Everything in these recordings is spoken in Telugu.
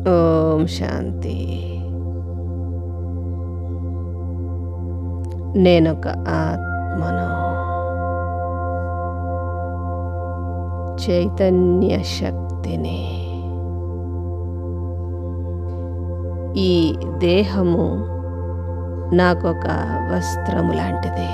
ఓం శాంతి నేనొక ఆత్మను చైతన్య శక్తిని ఈ దేహము నాకొక వస్త్రము లాంటిది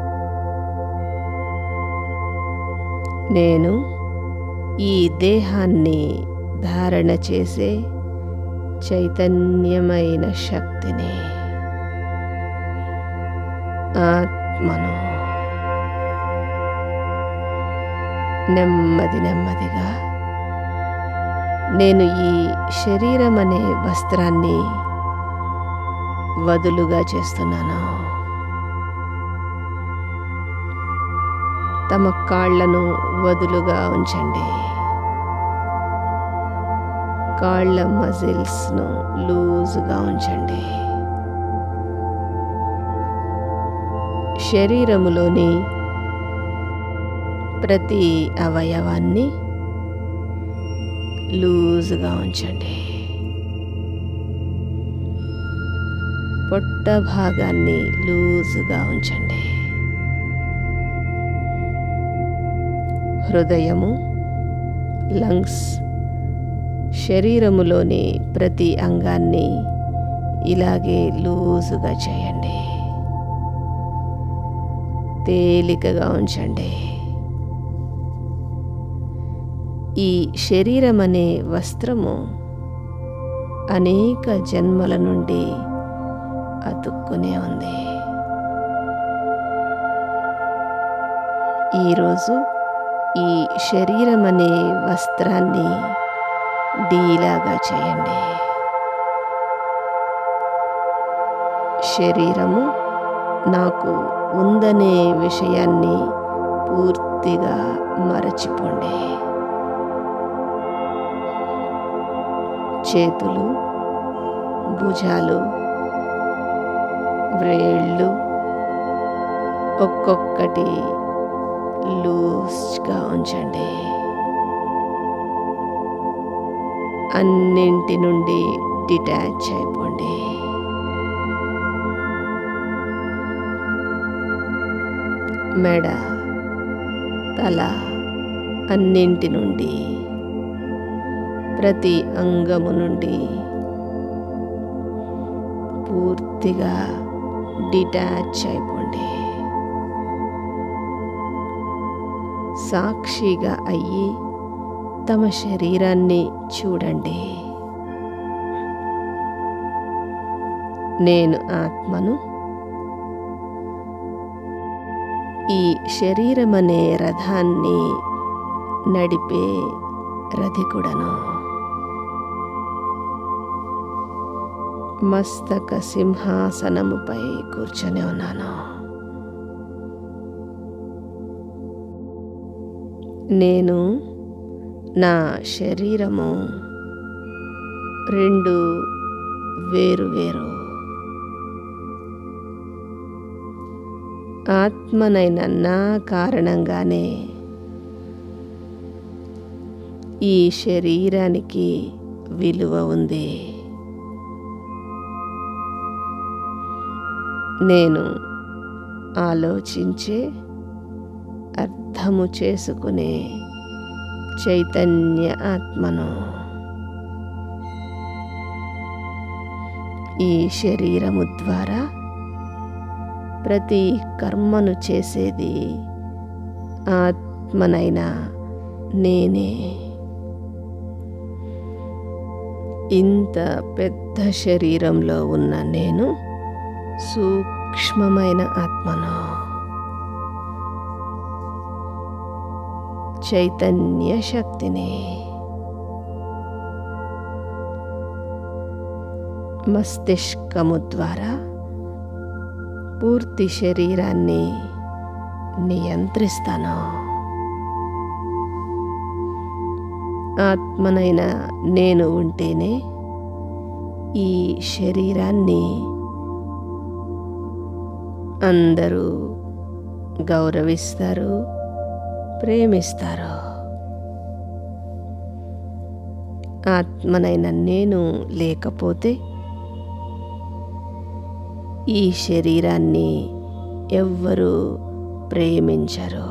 నేను ఈ దేహాన్ని ధారణ చేసే చైతన్యమైన శక్తిని ఆత్మను నెమ్మది నెమ్మదిగా నేను ఈ శరీరం అనే వస్త్రాన్ని వదులుగా చేస్తున్నాను తమ కాళ్లను వదులుగా ఉంచండి కాళ్ళ మజిల్స్ను లూజుగా ఉంచండి శరీరములోని ప్రతి అవయవాన్ని లూజుగా ఉంచండి పొట్ట భాగాన్ని లూజుగా ఉంచండి హృదయము లంగ్స్ శరీరములోని ప్రతి అంగాన్ని ఇలాగే లూజుగా చేయండి తేలికగా ఉంచండి ఈ శరీరం అనే వస్త్రము అనేక జన్మల నుండి అతుక్కునే ఉంది ఈరోజు ఈ శరీరం అనే వస్త్రాన్ని డీలాగా చేయండి శరీరము నాకు ఉందనే విషయాన్ని పూర్తిగా మరచిపోండి చేతులు భుజాలు వ్రేళ్ళు ఒక్కొక్కటి లూజ్గా ఉంచండి అన్నింటి నుండి డిటాచ్ అయిపోండి మెడ తల అన్నింటి నుండి ప్రతి అంగము నుండి పూర్తిగా డిటాచ్ అయిపోండి సాక్షిగా అయ్యి తమ శరీరాన్ని చూడండి నేను ఆత్మను ఈ శరీరమనే రథాన్ని నడిపే రధికుడను మస్తక సింహాసనముపై కూర్చొని ఉన్నాను నేను నా శరీరము రెండు వేరు వేరు ఆత్మనైన నా కారణంగానే ఈ శరీరానికి విలువ ఉంది నేను ఆలోచించే అర్థము చేసుకునే చైతన్య ఆత్మను ఈ శరీరము ద్వారా ప్రతి కర్మను చేసేది ఆత్మనైనా నేనే ఇంత పెద్ద శరీరంలో ఉన్న నేను సూక్ష్మమైన ఆత్మను చైతన్య శక్తిని మస్తిష్కము ద్వారా పూర్తి శరీరాన్ని నియంత్రిస్తాను ఆత్మనైన నేను ఉంటేనే ఈ శరీరాన్ని అందరూ గౌరవిస్తారు ప్రేమిస్తారు ఆత్మనైన నేను లేకపోతే ఈ శరీరాన్ని ఎవ్వరూ ప్రేమించరు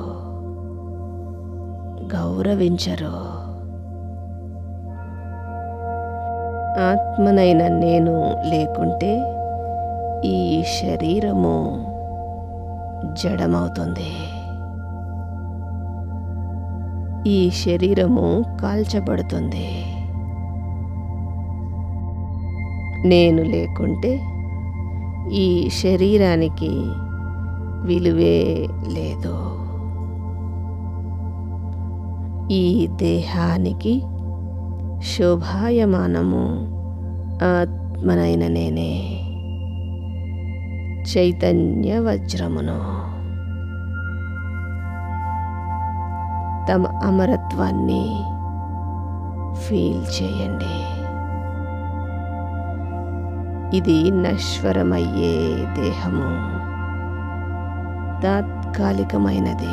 గౌరవించరు ఆత్మనైన నేను లేకుంటే ఈ శరీరము జడమవుతుంది ఈ శరీరము కాల్చబడుతుంది నేను లేకుంటే ఈ శరీరానికి విలువే లేదు ఈ దేహానికి శోభాయమానము ఆత్మనైన నేనే చైతన్య వజ్రమును తమ అమరత్వాన్ని ఫీల్ చేయండి ఇది నశ్వరమయ్యే దేహము తాత్కాలికమైనది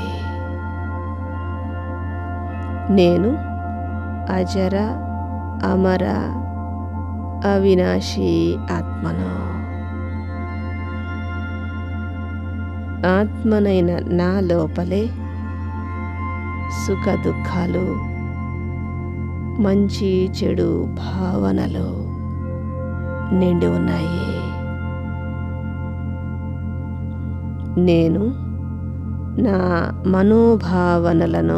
నేను అజర అమర అవినాశి ఆత్మను ఆత్మనైన నా లోపలే సుఖ దుఃఖాలు మంచి చెడు భావనలు నిండి ఉన్నాయి నేను నా మనోభావనలను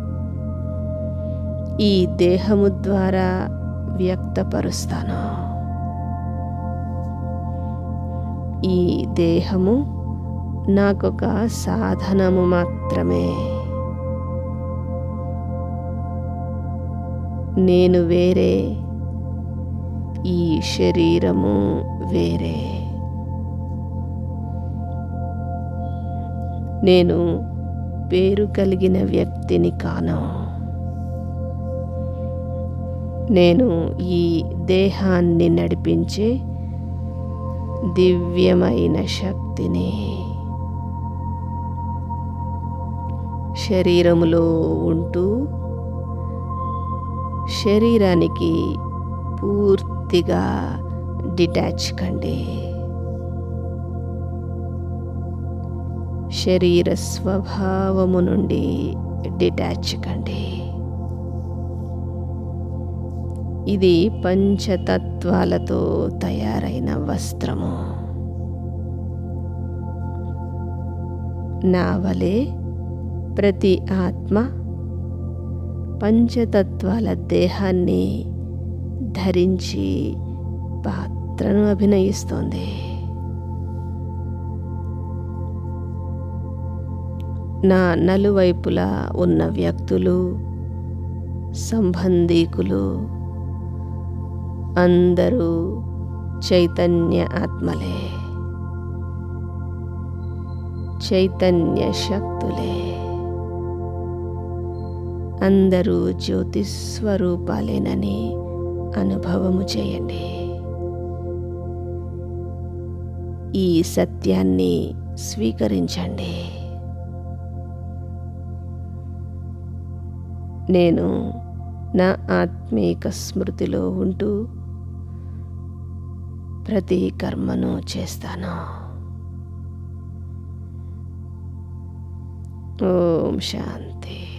ఈ దేహము ద్వారా వ్యక్తపరుస్తాను ఈ దేహము నాకొక సాధనము మాత్రమే నేను వేరే ఈ శరీరము వేరే నేను పేరు కలిగిన వ్యక్తిని కాను నేను ఈ దేహాన్ని నడిపించే దివ్యమైన శక్తిని శరీరములో ఉంటూ శరీరానికి పూర్తిగా డిటాచ్ కండి శరీర స్వభావము నుండి డిటాచ్ కండి ఇది పంచతత్వాలతో తయారైన వస్త్రము నా వలె ప్రతి ఆత్మ పంచతత్వాల దేహాన్ని ధరించి పాత్రను అభినయిస్తోంది నా నలువైపులా ఉన్న వ్యక్తులు సంబంధీకులు అందరూ చైతన్య ఆత్మలే చైతన్య శక్తులే అందరూ జ్యోతిస్వరూపాలేనని అనుభవము చేయండి ఈ సత్యాన్ని స్వీకరించండి నేను నా ఆత్మీక స్మృతిలో ఉంటూ ప్రతి కర్మను చేస్తాను ఓం శాంతి